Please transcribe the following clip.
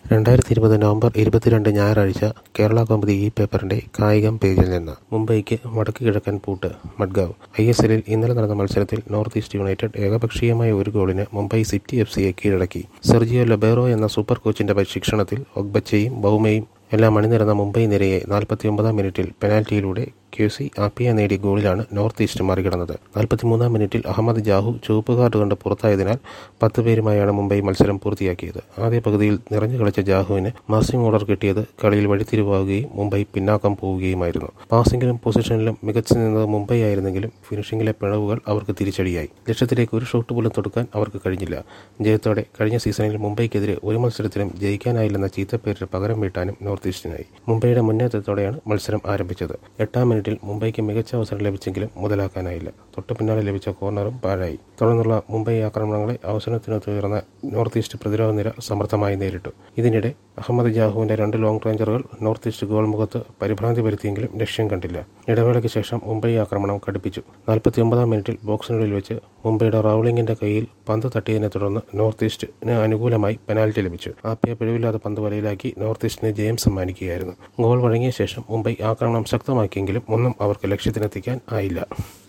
രണ്ടായിരത്തി ഇരുപത് നവംബർ ഇരുപത്തിരണ്ട് ഞായറാഴ്ച കേരള കൗമുദി ഈ പേപ്പറിന്റെ കായികം പേജിൽ നിന്ന് മുംബൈക്ക് വടക്ക് കിഴക്കൻ പൂട്ട് മഡ്ഗാവ് ഐ എസ് എല്ലിൽ ഇന്നലെ നടന്ന മത്സരത്തിൽ നോർത്ത് ഈസ്റ്റ് യുണൈറ്റഡ് ഏകപക്ഷീയമായ ഒരു ഗോളിന് മുംബൈ സിറ്റി എഫ് സിയെ കീഴടക്കി സെർജിയോ ലബേറോ എന്ന സൂപ്പർ കോച്ചിന്റെ പരിശിക്ഷണത്തിൽ ഒഗ്ബച്ചയും ബൗമയും എല്ലാം അണിനിരന്ന മുംബൈ നിരയെ നാൽപ്പത്തിയൊമ്പതാം മിനിറ്റിൽ പെനാൽറ്റിയിലൂടെ ക്യൂസി ആപ്പിയ നേടിയ ഗോളിലാണ് നോർത്ത് ഈസ്റ്റ് മറികടന്നത് നാൽപ്പത്തിമൂന്നാം മിനിറ്റിൽ അഹമ്മദ് ജാഹു ചുവപ്പ് കാർഡ് കൊണ്ട് പുറത്തായതിനാൽ പത്ത് പേരുമായാണ് മുംബൈ മത്സരം പൂർത്തിയാക്കിയത് ആദ്യ പകുതിയിൽ നിറഞ്ഞു കളിച്ച ജാഹുവിന് മാസിംഗ് ഓർഡർ കിട്ടിയത് കളിയിൽ വഴിത്തിരിവാകുകയും മുംബൈ പിന്നാക്കം പോവുകയുമായിരുന്നു പാസിംഗിലും പൊസിഷനിലും മികച്ചു നിന്നത് മുംബൈ ആയിരുന്നെങ്കിലും ഫിനിഷിംഗിലെ പിഴവുകൾ അവർക്ക് തിരിച്ചടിയായി ലക്ഷ്യത്തിലേക്ക് ഒരു ഷോട്ട് പോലും തൊടുക്കാൻ അവർക്ക് കഴിഞ്ഞില്ല ജയത്തോടെ കഴിഞ്ഞ സീസണിൽ മുംബൈക്കെതിരെ ഒരു മത്സരത്തിലും ജയിക്കാനായില്ലെന്ന ചീത്തപ്പേരിന് പകരം വീട്ടാനും നോർത്ത് ഈസ്റ്റിനായി മുംബൈയുടെ മുന്നേറ്റത്തോടെയാണ് മത്സരം ആരംഭിച്ചത് എട്ടാം മിനിറ്റിൽ മുംബൈക്ക് മികച്ച അവസരം ലഭിച്ചെങ്കിലും മുതലാക്കാനായില്ല തൊട്ടു പിന്നാലെ ലഭിച്ച കോർണറും പാഴായി തുടർന്നുള്ള മുംബൈ ആക്രമണങ്ങളെ അവസരത്തിന് ഉയർന്ന നോർത്ത് ഈസ്റ്റ് പ്രതിരോധ നിര സമർത്ഥമായി നേരിട്ടു ഇതിനിടെ അഹമ്മദ് ജാഹുവിന്റെ രണ്ട് ലോങ് റേഞ്ചറുകൾ നോർത്ത് ഈസ്റ്റ് ഗോൾ മുഖത്ത് പരിഭ്രാന്തി വരുത്തിയെങ്കിലും ലക്ഷ്യം കണ്ടില്ല ഇടവേളയ്ക്ക് ശേഷം മുംബൈ ആക്രമണം കടുപ്പിച്ചു നാൽപ്പത്തിയൊമ്പതാം മിനിറ്റിൽ ബോക്സിനുള്ളിൽ വെച്ച് മുംബൈയുടെ റൗളിംഗിന്റെ കയ്യിൽ പന്ത് തട്ടിയതിനെ തുടർന്ന് നോർത്ത് ഈസ്റ്റിന് അനുകൂലമായി പെനാൽറ്റി ലഭിച്ചു ആപ്പിയ പിഴവില്ലാതെ പന്ത് വലയിലാക്കി നോർത്ത് ഈസ്റ്റിന് ജയം സമ്മാനിക്കുകയായിരുന്നു ഗോൾ വഴങ്ങിയ ശേഷം മുംബൈ ആക്രമണം ശക്തമാക്കിയെങ്കിലും ഒന്നും അവർക്ക് ലക്ഷ്യത്തിനെത്തിക്കാൻ ആയില്ല